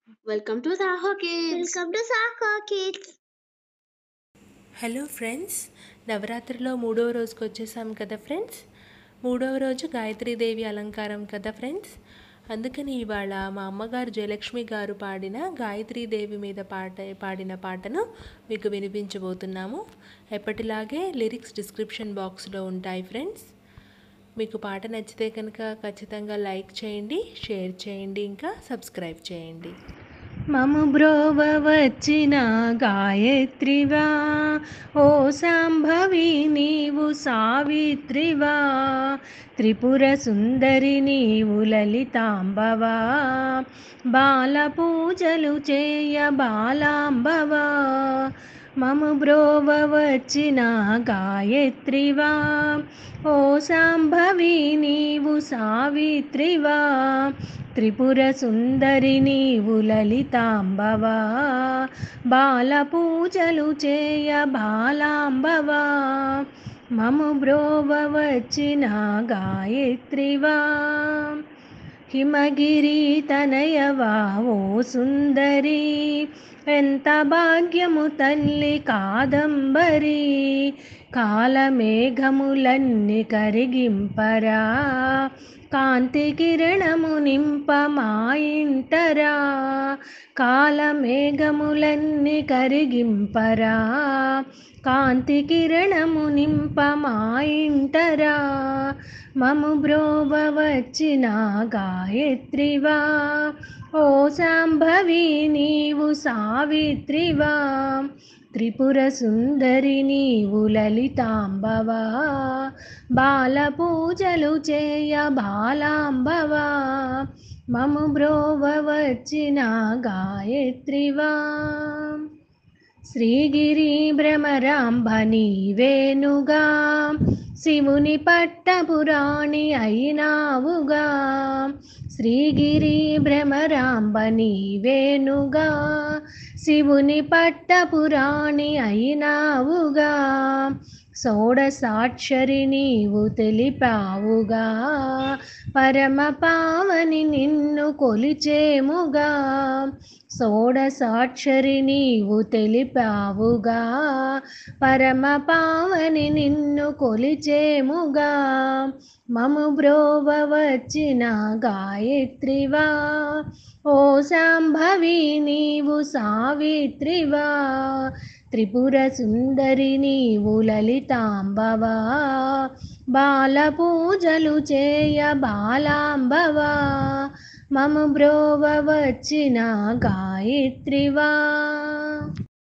Welcome to Saho Kids. Welcome to Saho Kids hello friends నవరాత్రిలో మూడవ రోజుకి వచ్చేసాం కదా ఫ్రెండ్స్ మూడవ రోజు గాయత్రీదేవి అలంకారం కదా ఫ్రెండ్స్ అందుకని ఇవాళ మా అమ్మగారు జయలక్ష్మి గారు పాడిన గాయత్రీదేవి మీద పాట పాడిన పాటను మీకు వినిపించబోతున్నాము ఎప్పటిలాగే లిరిక్స్ డిస్క్రిప్షన్ బాక్స్లో ఉంటాయి ఫ్రెండ్స్ మీకు పాట నచ్చితే కనుక ఖచ్చితంగా లైక్ చేయండి షేర్ చేయండి ఇంకా సబ్స్క్రైబ్ చేయండి మము బ్రోవ వచ్చిన గాయత్రివా ఓ సాంభవి నీవు సావిత్రివా త్రిపుర సుందరి నీవు లలితాంబవా బాల పూజలు చేయ బాలాంబవా మము బ్రోవ వచ్చిన గాయత్రివా ఓ సాంభవి నీవు సావిత్రివా త్రిపుర సుందరి నీవు లలితాంబవా బాల పూజలు చేయ బాలాంబవా మము బ్రోవ వచ్చిన గాయత్రివా హిమగిరి తనయవా ఓ సుందరి ఎంత భాగ్యము తల్లి కాదంబరి కాలమేఘములన్నీ కరిగింపరా కాంతి కిరణము నింప మా ఇంటరా కాలమేఘములన్నీ కరిగింపరా కాంతి కిరణము నింప మా ఇంటరా మము బ్రోవ వచ్చిన గాయత్రివా ఓ సాంభవి నీవు సావిత్రివా త్రిపుర సుందరి నీవు లలితాంబవా బాల పూజలు చేయ బాలాంబవా మము బ్రోవ వచ్చిన గాయత్రివా శ్రీగిరి భ్రమరాంబ నీవేనుగా శివుని పట్టపురాణి అయినావుగా శ్రీగిరి భ్రమరాంబ నీవేనుగా శివుని పట్టపురాణి అయినావుగా షోడసాక్షరి నీవు తెలిపావుగా పరమ పావని నిన్ను కొలిచేముగా షోడసాక్షరి నీవు తెలిపావుగా పరమ పావని నిన్ను కొలిచేముగా మము బ్రోవ వచ్చిన గాయత్రివా ఓ సాంభవి నీవు సావిత్రివా త్రిపుర సుందరి నీవు లలితాంబవా బాల పూజలు చేయ బాలాంబవా మము బ్రోవ వచ్చిన గాయత్రివా